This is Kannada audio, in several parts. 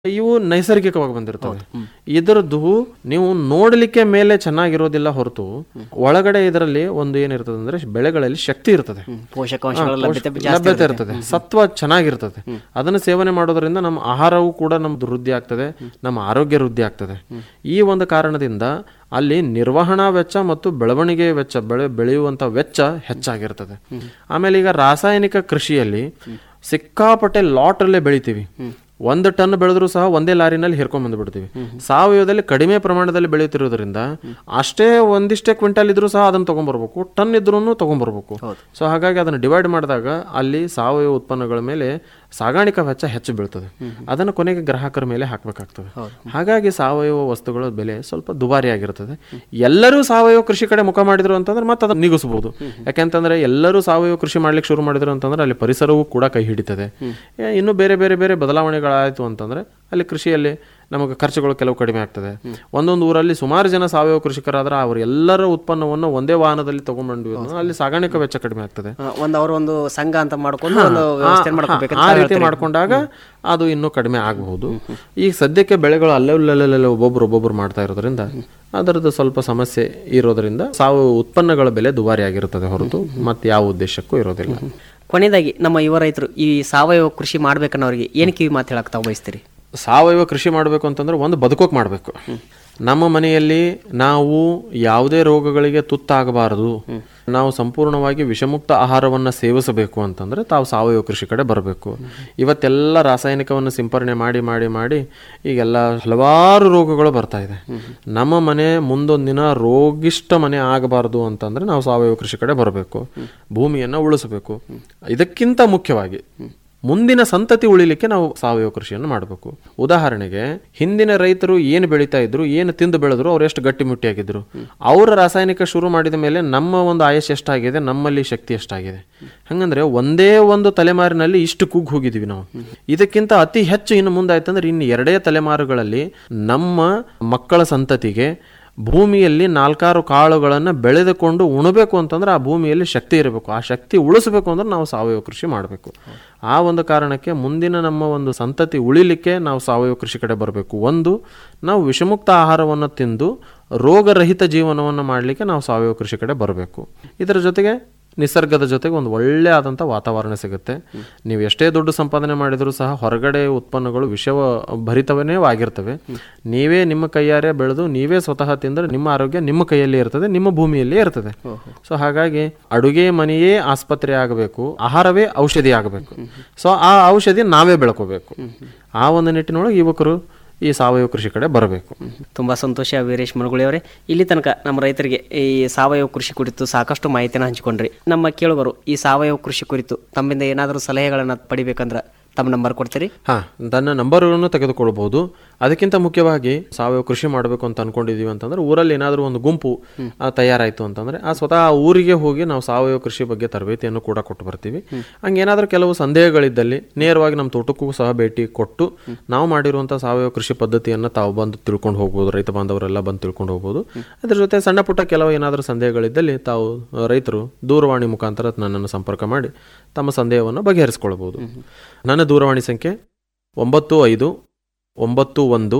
ಇವು ನೈಸರ್ಗಿಕವಾಗಿ ಬಂದಿರ್ತವೆ ಇದರದ್ದು ನೀವು ನೋಡಲಿಕ್ಕೆ ಮೇಲೆ ಚೆನ್ನಾಗಿರೋದಿಲ್ಲ ಹೊರತು ಒಳಗಡೆ ಇದರಲ್ಲಿ ಒಂದು ಏನಿರ್ತದೆ ಅಂದ್ರೆ ಬೆಳೆಗಳಲ್ಲಿ ಶಕ್ತಿ ಇರ್ತದೆ ಪೋಷಕಾಂಶಗಳ ಹಾ, ಲಭ್ಯತೆ ಪೋಷ- ಜಾಸ್ತಿ ಲಭ್ಯತೆ ಇರ್ತದೆ ಸತ್ವ ಚೆನ್ನಾಗಿರ್ತದೆ ಅದನ್ನು ಸೇವನೆ ಮಾಡೋದ್ರಿಂದ ನಮ್ಮ ಆಹಾರವೂ ಕೂಡ ನಮ್ದು ವೃದ್ಧಿ ಆಗ್ತದೆ ನಮ್ಮ ಆರೋಗ್ಯ ವೃದ್ಧಿ ಆಗ್ತದೆ ಈ ಒಂದು ಕಾರಣದಿಂದ ಅಲ್ಲಿ ನಿರ್ವಹಣಾ ವೆಚ್ಚ ಮತ್ತು ಬೆಳವಣಿಗೆ ವೆಚ್ಚ ಬೆಳೆ ಬೆಳೆಯುವಂತ ವೆಚ್ಚ ಹೆಚ್ಚಾಗಿರ್ತದೆ ಆಮೇಲೆ ಈಗ ರಾಸಾಯನಿಕ ಕೃಷಿಯಲ್ಲಿ ಸಿಕ್ಕಾಪಟ್ಟೆ ಲಾಟ್ ಅಲ್ಲೇ ಬೆಳಿತೀವಿ ಒಂದು ಟನ್ ಬೆಳೆದ್ರು ಸಹ ಒಂದೇ ಲಾರಿನಲ್ಲಿ ಹೇರ್ಕೊಂಡ್ ಬಂದ್ಬಿಡ್ತೀವಿ ಸಾವಯವದಲ್ಲಿ ಕಡಿಮೆ ಪ್ರಮಾಣದಲ್ಲಿ ಬೆಳೆಯುತ್ತಿರೋದ್ರಿಂದ ಅಷ್ಟೇ ಒಂದಿಷ್ಟೇ ಕ್ವಿಂಟಲ್ ಇದ್ರೂ ಸಹ ಅದನ್ನ ತಗೊಂಡ್ಬರ್ಬೇಕು ಟನ್ ಇದ್ರೂ ತಗೊಂಡ್ಬರ್ಬೇಕು ಸೊ ಹಾಗಾಗಿ ಅದನ್ನು ಡಿವೈಡ್ ಮಾಡಿದಾಗ ಅಲ್ಲಿ ಸಾವಯವ ಉತ್ಪನ್ನಗಳ ಮೇಲೆ ಸಾಗಾಣಿಕಾ ವೆಚ್ಚ ಹೆಚ್ಚು ಬೀಳ್ತದೆ ಅದನ್ನು ಕೊನೆಗೆ ಗ್ರಾಹಕರ ಮೇಲೆ ಹಾಕಬೇಕಾಗ್ತದೆ ಹಾಗಾಗಿ ಸಾವಯವ ವಸ್ತುಗಳ ಬೆಲೆ ಸ್ವಲ್ಪ ದುಬಾರಿ ಆಗಿರ್ತದೆ ಎಲ್ಲರೂ ಸಾವಯವ ಕೃಷಿ ಕಡೆ ಮುಖ ಮಾಡಿದ್ರು ಅಂತಂದ್ರೆ ಮತ್ತೆ ಅದನ್ನ ನಿಗಿಸ್ಬೋದು ಯಾಕೆಂತಂದ್ರೆ ಎಲ್ಲರೂ ಸಾವಯವ ಕೃಷಿ ಮಾಡ್ಲಿಕ್ಕೆ ಶುರು ಮಾಡಿದ್ರು ಅಂತಂದ್ರೆ ಅಲ್ಲಿ ಪರಿಸರವೂ ಕೂಡ ಕೈ ಹಿಡಿತದೆ ಏ, ಇನ್ನು ಬೇರೆ ಬೇರೆ ಬೇರೆ ಬದಲಾವಣೆಗಳಾಯ್ತು ಅಂತಂದ್ರೆ ಅಲ್ಲಿ ಕೃಷಿಯಲ್ಲಿ ನಮಗೆ ಖರ್ಚುಗಳು ಕೆಲವು ಕಡಿಮೆ ಆಗ್ತದೆ ಒಂದೊಂದು ಊರಲ್ಲಿ ಸುಮಾರು ಜನ ಸಾವಯವ ಕೃಷಿಕರಾದ್ರೆ ಅವರು ಎಲ್ಲರ ಉತ್ಪನ್ನವನ್ನು ಒಂದೇ ವಾಹನದಲ್ಲಿ ತಗೊಂಡ್ಬಂದ್ವಿ ಅಂದ್ರೆ ಅಲ್ಲಿ ಸಾಗಾಣಿಕಾ ವೆಚ್ಚ ಕಡಿಮೆ ಆಗ್ತದೆ ಆ, ಒಂದ್ ಅವ್ರ ಒಂದು ಸಂಘ ಅಂತ ಮಾಡ್ಕೊಂಡು ಒಂದು ವ್ಯವಸ್ಥೆ ಮಾಡ್ಕೋಬೇಕಂತ ಆ ರೀತಿ ಮಾಡ್ಕೊಂಡಾಗ ಅದು ಇನ್ನೂ ಕಡಿಮೆ ಆಗಬಹುದು ಈಗ ಸದ್ಯಕ್ಕೆ ಬೆಳೆಗಳು ಅಲ್ಲಲ್ಲಲ್ಲೇ ಒಬ್ಬೊಬ್ರು ಒಬ್ಬೊಬ್ರು ಮಾಡ್ತಾ ಇರೋದ್ರಿಂದ ಅದರದ್ದು ಸ್ವಲ್ಪ ಸಮಸ್ಯೆ ಇರೋದ್ರಿಂದ ಸಾವಯವ ಉತ್ಪನ್ನಗಳ ಬೆಲೆ ದುಬಾರಿ ಆಗಿರುತ್ತದೆ ಹೊರತು ಮತ್ತೆ ಯಾವ ಉದ್ದೇಶಕ್ಕೂ ಇರೋದಿಲ್ಲ ಕೊನೆಯದಾಗಿ ನಮ್ಮ ಯುವ ರೈತರು ಈ ಸಾವಯವ ಕೃಷಿ ಮಾಡ್ಬೇಕನ್ನೋರಿಗೆ ಏನು ಕಿವಿ ಮಾತು ಹೇಳಕ್ ತಾವು ಬಯಸ್ತೀರಿ ಸಾವಯವ ಕೃಷಿ ಮಾಡಬೇಕು ಅಂತಂದ್ರೆ ಒಂದು ಬದುಕೋಕ್ ಮಾಡಬೇಕು ನಮ್ಮ ಮನೆಯಲ್ಲಿ ನಾವು ಯಾವುದೇ ರೋಗಗಳಿಗೆ ತುತ್ತಾಗಬಾರದು ನಾವು ಸಂಪೂರ್ಣವಾಗಿ ವಿಷಮುಕ್ತ ಆಹಾರವನ್ನು ಸೇವಿಸಬೇಕು ಅಂತಂದ್ರೆ ತಾವು ಸಾವಯವ ಕೃಷಿ ಕಡೆ ಬರಬೇಕು ಇವತ್ತೆಲ್ಲ ರಾಸಾಯನಿಕವನ್ನು ಸಿಂಪರಣೆ ಮಾಡಿ ಮಾಡಿ ಮಾಡಿ ಈಗೆಲ್ಲ ಹಲವಾರು ರೋಗಗಳು ಬರ್ತಾ ಇದೆ ನಮ್ಮ ಮನೆ ಮುಂದೊಂದು ದಿನ ರೋಗಿಷ್ಟ ಮನೆ ಆಗಬಾರದು ಅಂತಂದ್ರೆ ನಾವು ಸಾವಯವ ಕೃಷಿ ಕಡೆ ಬರಬೇಕು ಭೂಮಿಯನ್ನು ಉಳಿಸಬೇಕು ಇದಕ್ಕಿಂತ ಮುಖ್ಯವಾಗಿ ಮುಂದಿನ ಸಂತತಿ ಉಳಿಲಿಕ್ಕೆ ನಾವು ಸಾವಯವ ಕೃಷಿಯನ್ನು ಮಾಡಬೇಕು ಉದಾಹರಣೆಗೆ ಹಿಂದಿನ ರೈತರು ಏನು ಬೆಳೀತಾ ಇದ್ರು ಏನು ತಿಂದು ಬೆಳೆದ್ರು ಅವ್ರು ಎಷ್ಟು ಗಟ್ಟಿಮುಟ್ಟಿಯಾಗಿದ್ರು ಅವರ ರಾಸಾಯನಿಕ ಶುರು ಮಾಡಿದ ಮೇಲೆ ನಮ್ಮ ಒಂದು ಆಯಸ್ ಎಷ್ಟಾಗಿದೆ ನಮ್ಮಲ್ಲಿ ಶಕ್ತಿ ಎಷ್ಟಾಗಿದೆ ಹಂಗಂದ್ರೆ ಒಂದೇ ಒಂದು ತಲೆಮಾರಿನಲ್ಲಿ ಇಷ್ಟು ಕುಗ್ಗಿ ಹೋಗಿದ್ವಿ ನಾವು ಇದಕ್ಕಿಂತ ಅತಿ ಹೆಚ್ಚು ಇನ್ನು ಮುಂದಾಯ್ತಂದ್ರೆ ಇನ್ನು ಎರಡೇ ತಲೆಮಾರುಗಳಲ್ಲಿ ನಮ್ಮ ಮಕ್ಕಳ ಸಂತತಿಗೆ ಭೂಮಿಯಲ್ಲಿ ನಾಲ್ಕಾರು ಕಾಳುಗಳನ್ನು ಬೆಳೆದುಕೊಂಡು ಉಣಬೇಕು ಅಂತಂದ್ರೆ ಆ ಭೂಮಿಯಲ್ಲಿ ಶಕ್ತಿ ಇರಬೇಕು ಆ ಶಕ್ತಿ ಉಳಿಸಬೇಕು ಅಂದ್ರೆ ನಾವು ಸಾವಯವ ಕೃಷಿ ಮಾಡಬೇಕು ಆ ಒಂದು ಕಾರಣಕ್ಕೆ ಮುಂದಿನ ನಮ್ಮ ಒಂದು ಸಂತತಿ ಉಳಿಲಿಕ್ಕೆ ನಾವು ಸಾವಯವ ಕೃಷಿ ಕಡೆ ಬರಬೇಕು ಒಂದು ನಾವು ವಿಷಮುಕ್ತ ಆಹಾರವನ್ನು ತಿಂದು ರೋಗರಹಿತ ಜೀವನವನ್ನು ಮಾಡಲಿಕ್ಕೆ ನಾವು ಸಾವಯವ ಕೃಷಿ ಕಡೆ ಬರಬೇಕು ಇದರ ಜೊತೆಗೆ ನಿಸರ್ಗದ ಜೊತೆಗೆ ಒಂದು ಒಳ್ಳೆ ಆದಂಥ ವಾತಾವರಣ ಸಿಗುತ್ತೆ ನೀವು ಎಷ್ಟೇ ದುಡ್ಡು ಸಂಪಾದನೆ ಮಾಡಿದರೂ ಸಹ ಹೊರಗಡೆ ಉತ್ಪನ್ನಗಳು ವಿಷವ ಭರಿತವೇ ಆಗಿರ್ತವೆ ನೀವೇ ನಿಮ್ಮ ಕೈಯಾರೆ ಬೆಳೆದು ನೀವೇ ಸ್ವತಃ ತಿಂದರೆ ನಿಮ್ಮ ಆರೋಗ್ಯ ನಿಮ್ಮ ಕೈಯಲ್ಲಿ ಇರ್ತದೆ ನಿಮ್ಮ ಭೂಮಿಯಲ್ಲಿ ಇರ್ತದೆ ಸೊ ಹಾಗಾಗಿ ಅಡುಗೆ ಮನೆಯೇ ಆಸ್ಪತ್ರೆ ಆಗಬೇಕು ಆಹಾರವೇ ಔಷಧಿ ಆಗಬೇಕು ಸೊ ಆ ಔಷಧಿ ನಾವೇ ಬೆಳ್ಕೋಬೇಕು ಆ ಒಂದು ನಿಟ್ಟಿನೊಳಗೆ ಯುವಕರು ಈ ಸಾವಯವ ಕೃಷಿ ಕಡೆ ಬರಬೇಕು ತುಂಬಾ ಸಂತೋಷ ವೀರೇಶ್ ಮನಗುಳಿ ಅವರೇ ಇಲ್ಲಿ ತನಕ ನಮ್ಮ ರೈತರಿಗೆ ಈ ಸಾವಯವ ಕೃಷಿ ಕುರಿತು ಸಾಕಷ್ಟು ಮಾಹಿತಿನ ಹಂಚಿಕೊಂಡ್ರಿ ನಮ್ಮ ಕೇಳುಗರು ಈ ಸಾವಯವ ಕೃಷಿ ಕುರಿತು ತಮ್ಮಿಂದ ಏನಾದರೂ ಸಲಹೆಗಳನ್ನ ಪಡಿಬೇಕಂದ್ರ ತಮ್ಮ ನಂಬರ್ ಕೊಡ್ತೀರಿ ಹಾ ತನ್ನ ನಂಬರನ್ನು ತೆಗೆದುಕೊಳ್ಬಹುದು ಅದಕ್ಕಿಂತ ಮುಖ್ಯವಾಗಿ ಸಾವಯವ ಕೃಷಿ ಮಾಡಬೇಕು ಅಂತ ಅನ್ಕೊಂಡಿದೀವಿ ಅಂತಂದ್ರೆ ಊರಲ್ಲಿ ಏನಾದರೂ ಒಂದು ಗುಂಪು ಆ, ತಯಾರಾಯ್ತು ಅಂತಂದ್ರೆ ಆ ಸ್ವತಃ ಆ ಊರಿಗೆ ಹೋಗಿ ನಾವು ಸಾವಯವ ಕೃಷಿ ಬಗ್ಗೆ ತರಬೇತಿಯನ್ನು ಕೂಡ ಕೊಟ್ಟು ಬರ್ತೀವಿ ಹಂಗೇನಾದ್ರೂ ಕೆಲವು ಸಂದೇಹಗಳಿದ್ದಲ್ಲಿ ನೇರವಾಗಿ ನಮ್ಮ ತೋಟಕ್ಕೂ ಸಹ ಭೇಟಿ ಕೊಟ್ಟು ನಾವು ಮಾಡಿರುವಂಥ ಸಾವಯವ ಕೃಷಿ ಪದ್ಧತಿಯನ್ನು ತಾವು ಬಂದು ತಿಳ್ಕೊಂಡು ಹೋಗ್ಬೋದು ರೈತ ಬಾಂಧವರೆಲ್ಲ ಬಂದು ತಿಳ್ಕೊಂಡು ಹೋಗ್ಬೋದು ಅದ್ರ ಜೊತೆ ಸಣ್ಣ ಪುಟ್ಟ ಕೆಲವು ಏನಾದರೂ ಸಂದೇಹಗಳಿದ್ದಲ್ಲಿ ತಾವು ಆ, ರೈತರು ದೂರವಾಣಿ ಮುಖಾಂತರ ನನ್ನನ್ನು ಸಂಪರ್ಕ ಮಾಡಿ ತಮ್ಮ ಸಂದೇಹವನ್ನು ಬಗೆಹರಿಸ್ಕೊಳ್ಬೋದು ನನ್ನ ದೂರವಾಣಿ ಸಂಖ್ಯೆ ಒಂಬತ್ತು ಐದು ಒಂಬತ್ತು ಒಂದು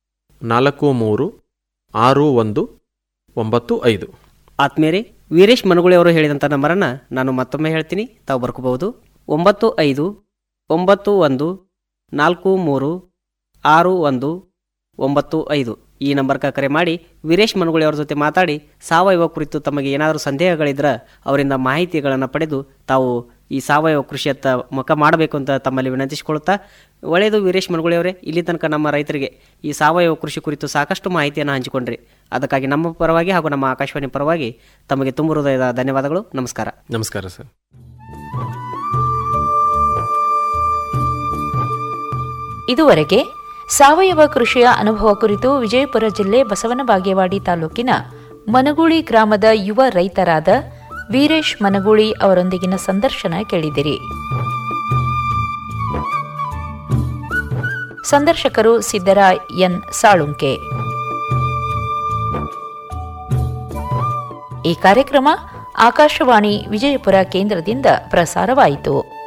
ನಾಲ್ಕು ಮೂರು ಆರು ಒಂದು ಒಂಬತ್ತು ಐದು ಆತ್ಮೀಯರೇ ವೀರೇಶ್ ಮನಗುಳಿ ಅವರು ಹೇಳಿದಂಥ ನಂಬರನ್ನ ನಾನು ಮತ್ತೊಮ್ಮೆ ಹೇಳ್ತೀನಿ ತಾವು ಬರ್ಕೋಬಹುದು ಒಂಬತ್ತು ಐದು ಒಂಬತ್ತು ಒಂದು ನಾಲ್ಕು ಮೂರು ಆರು ಒಂದು ಒಂಬತ್ತು ಐದು ಈ ನಂಬರ್ಗೆ ಕರೆ ಮಾಡಿ ವೀರೇಶ್ ಮನಗುಳಿ ಅವ್ರ ಜೊತೆ ಮಾತಾಡಿ ಸಾವಯವ ಕುರಿತು ತಮಗೆ ಏನಾದರೂ ಸಂದೇಹಗಳಿದ್ರೆ ಅವರಿಂದ ಮಾಹಿತಿಗಳನ್ನು ಪಡೆದು ತಾವು ಈ ಸಾವಯವ ಕೃಷಿಯತ್ತ ಮುಖ ಮಾಡಬೇಕು ಅಂತ ತಮ್ಮಲ್ಲಿ ವಿನಂತಿಸಿಕೊಳ್ಳುತ್ತಾ ಒಳ್ಳೆಯದು ವೀರೇಶ್ ಮನಗುಳಿ ಅವರೇ ಇಲ್ಲಿ ತನಕ ನಮ್ಮ ರೈತರಿಗೆ ಈ ಸಾವಯವ ಕೃಷಿ ಕುರಿತು ಸಾಕಷ್ಟು ಮಾಹಿತಿಯನ್ನು ಹಂಚಿಕೊಂಡ್ರಿ ಅದಕ್ಕಾಗಿ ನಮ್ಮ ಪರವಾಗಿ ಹಾಗೂ ನಮ್ಮ ಆಕಾಶವಾಣಿ ಪರವಾಗಿ ತಮಗೆ ತುಂಬ ಹೃದಯದ ಧನ್ಯವಾದಗಳು ನಮಸ್ಕಾರ ನಮಸ್ಕಾರ ಸರ್ ಇದುವರೆಗೆ ಸಾವಯವ ಕೃಷಿಯ ಅನುಭವ ಕುರಿತು ವಿಜಯಪುರ ಜಿಲ್ಲೆ ಬಸವನ ಬಾಗೇವಾಡಿ ತಾಲೂಕಿನ ಮನಗೂಳಿ ಗ್ರಾಮದ ಯುವ ರೈತರಾದ ವೀರೇಶ್ ಮನಗೂಳಿ ಅವರೊಂದಿಗಿನ ಸಂದರ್ಶನ ಕೇಳಿದಿರಿ ಸಂದರ್ಶಕರು ಸಿದ್ದರಾಯ್ ಎನ್ ಸಾಳುಂಕೆ ಈ ಕಾರ್ಯಕ್ರಮ ಆಕಾಶವಾಣಿ ವಿಜಯಪುರ ಕೇಂದ್ರದಿಂದ ಪ್ರಸಾರವಾಯಿತು